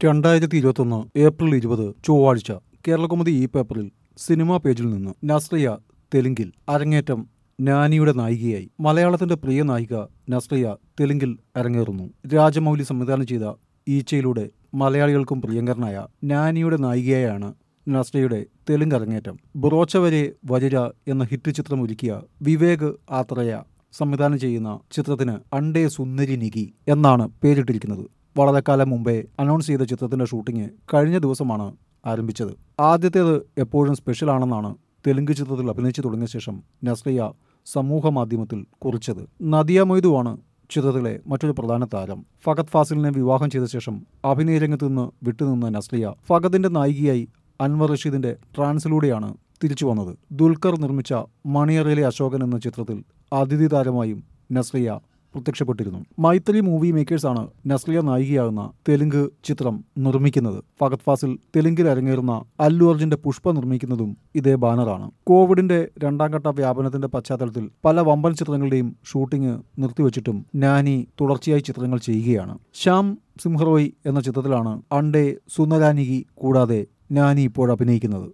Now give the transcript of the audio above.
രണ്ടായിരത്തി ഇരുപത്തൊന്ന് ഏപ്രിൽ ഇരുപത് ചൊവ്വാഴ്ച കേരളകൗമുദി ഈ പേപ്പറിൽ സിനിമാ പേജിൽ നിന്ന് നസ്രിയ തെലുങ്കിൽ അരങ്ങേറ്റം നാനിയുടെ നായികയായി മലയാളത്തിന്റെ പ്രിയ നായിക നസ്രിയ തെലുങ്കിൽ അരങ്ങേറുന്നു രാജമൗലി സംവിധാനം ചെയ്ത ഈച്ചയിലൂടെ മലയാളികൾക്കും പ്രിയങ്കരനായ നാനിയുടെ നായികയായാണ് നസ്രിയയുടെ തെലുങ്ക് അരങ്ങേറ്റം ബുറോച്ച വരെ വരിര എന്ന ഹിറ്റ് ചിത്രം ഒരുക്കിയ വിവേക് ആത്രയ സംവിധാനം ചെയ്യുന്ന ചിത്രത്തിന് അണ്ടേ സുന്ദരി നികി എന്നാണ് പേരിട്ടിരിക്കുന്നത് വളരെ കാലം മുമ്പേ അനൗൺസ് ചെയ്ത ചിത്രത്തിന്റെ ഷൂട്ടിംഗ് കഴിഞ്ഞ ദിവസമാണ് ആരംഭിച്ചത് ആദ്യത്തേത് എപ്പോഴും സ്പെഷ്യൽ ആണെന്നാണ് തെലുങ്ക് ചിത്രത്തിൽ അഭിനയിച്ചു തുടങ്ങിയ ശേഷം നസ്രിയ സമൂഹ മാധ്യമത്തിൽ കുറിച്ചത് നദിയ മൊയ്തുവാണ് ചിത്രത്തിലെ മറ്റൊരു പ്രധാന താരം ഫഗത് ഫാസിലിനെ വിവാഹം ചെയ്ത ശേഷം അഭിനയ രംഗത്ത് നിന്ന് വിട്ടുനിന്ന നസ്രിയ ഫഗതിന്റെ നായികയായി അൻവർ റഷീദിന്റെ ട്രാൻസിലൂടെയാണ് തിരിച്ചു വന്നത് ദുൽഖർ നിർമ്മിച്ച മണിയറയിലെ അശോകൻ എന്ന ചിത്രത്തിൽ അതിഥി താരമായും നസ്രിയ പ്രത്യക്ഷപ്പെട്ടിരുന്നു മൈത്രി മൂവി മേക്കേഴ്സാണ് നസ്രിയ നായികയാകുന്ന തെലുങ്ക് ചിത്രം നിർമ്മിക്കുന്നത് ഫഗത് ഫാസിൽ തെലുങ്കിൽ അരങ്ങേറുന്ന അല്ലു അർജുന്റെ പുഷ്പ നിർമ്മിക്കുന്നതും ഇതേ ബാനറാണ് കോവിഡിന്റെ രണ്ടാം ഘട്ട വ്യാപനത്തിന്റെ പശ്ചാത്തലത്തിൽ പല വമ്പൻ ചിത്രങ്ങളുടെയും ഷൂട്ടിംഗ് നിർത്തിവച്ചിട്ടും നാനി തുടർച്ചയായി ചിത്രങ്ങൾ ചെയ്യുകയാണ് ശ്യാം സിംഹറോയ് എന്ന ചിത്രത്തിലാണ് അണ്ടേ സുന്ദരാനികി കൂടാതെ നാനി ഇപ്പോൾ അഭിനയിക്കുന്നത്